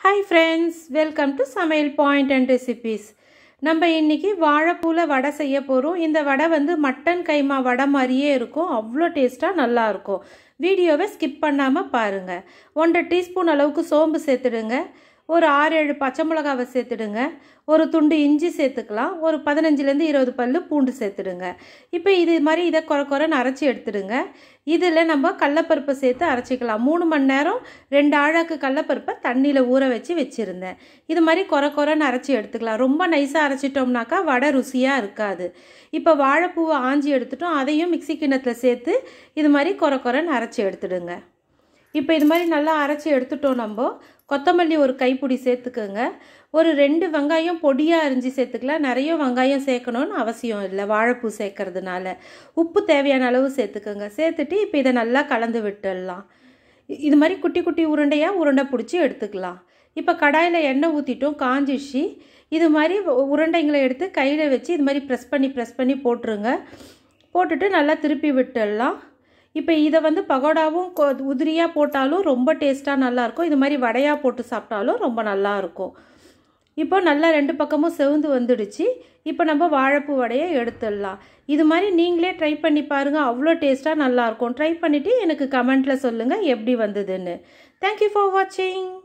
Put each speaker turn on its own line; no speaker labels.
hi friends welcome to Samayal point and recipes நம்ம இன்னைக்கு வாழைப்பூவில் வடை செய்ய போகிறோம் இந்த வடை வந்து மட்டன் கைமா வடை மாதிரியே இருக்கும் அவ்வளோ டேஸ்ட்டாக நல்லா இருக்கும் வீடியோவை ஸ்கிப் பண்ணாமல் பாருங்கள் ஒன்றரை டீஸ்பூன் அளவுக்கு சோம்பு சேர்த்துடுங்க ஒரு ஆறு ஏழு பச்சை மிளகாவை சேர்த்துடுங்க ஒரு துண்டு இஞ்சி சேர்த்துக்கலாம் ஒரு பதினஞ்சுலேருந்து இருபது பல் பூண்டு சேர்த்துடுங்க இப்போ இது மாதிரி இதை குறை குறைன்னு அரைச்சி எடுத்துடுங்க இதில் நம்ம கடலப்பருப்பை சேர்த்து அரைச்சிக்கலாம் மூணு மணி நேரம் ரெண்டு ஆழாக்கு கடலப்பருப்பை தண்ணியில் ஊற வச்சு வச்சுருந்தேன் இது மாதிரி குறை குறைன்னு அரைச்சி எடுத்துக்கலாம் ரொம்ப நைஸாக அரைச்சிட்டோம்னாக்கா வடை ருசியாக இருக்காது இப்போ வாழைப்பூவை ஆஞ்சி எடுத்துட்டோம் அதையும் மிக்சி கிண்ணத்தில் சேர்த்து இது மாதிரி குறை குறைன்னு அரைச்சி எடுத்துடுங்க இப்போ இது மாதிரி நல்லா அரைச்சி எடுத்துட்டோம் நம்ம கொத்தமல்லி ஒரு கைப்பிடி சேர்த்துக்கோங்க ஒரு ரெண்டு வெங்காயம் பொடியாக அரிஞ்சு சேர்த்துக்கலாம் நிறைய வெங்காயம் சேர்க்கணும்னு அவசியம் இல்லை வாழைப்பூ சேர்க்கறதுனால உப்பு தேவையான அளவு சேர்த்துக்கோங்க சேர்த்துட்டு இப்போ இதை நல்லா கலந்து விட்டுடலாம் இது மாதிரி குட்டி குட்டி உருண்டையாக உருண்டை பிடிச்சி எடுத்துக்கலாம் இப்போ கடாயில் எண்ணெய் ஊற்றிட்டோம் காஞ்சிச்சு இது மாதிரி உருண்டைங்களை எடுத்து கையில் வச்சு இது மாதிரி ப்ரெஸ் பண்ணி ப்ரெஸ் பண்ணி போட்டுருங்க போட்டுட்டு நல்லா திருப்பி விட்டுடலாம் இப்போ இதை வந்து பகோடாவும் உதிரியாக போட்டாலும் ரொம்ப டேஸ்ட்டாக நல்லாயிருக்கும் இது மாதிரி வடையாக போட்டு சாப்பிட்டாலும் ரொம்ப நல்லாயிருக்கும் இப்போ நல்லா ரெண்டு பக்கமும் செவந்து வந்துடுச்சு இப்போ நம்ம வாழைப்பூ வடையை எடுத்துடலாம் இது மாதிரி நீங்களே ட்ரை பண்ணி பாருங்கள் அவ்வளோ டேஸ்ட்டாக நல்லாயிருக்கும் ட்ரை பண்ணிவிட்டு எனக்கு கமெண்ட்டில் சொல்லுங்கள் எப்படி வந்ததுன்னு தேங்க்யூ ஃபார் வாட்சிங்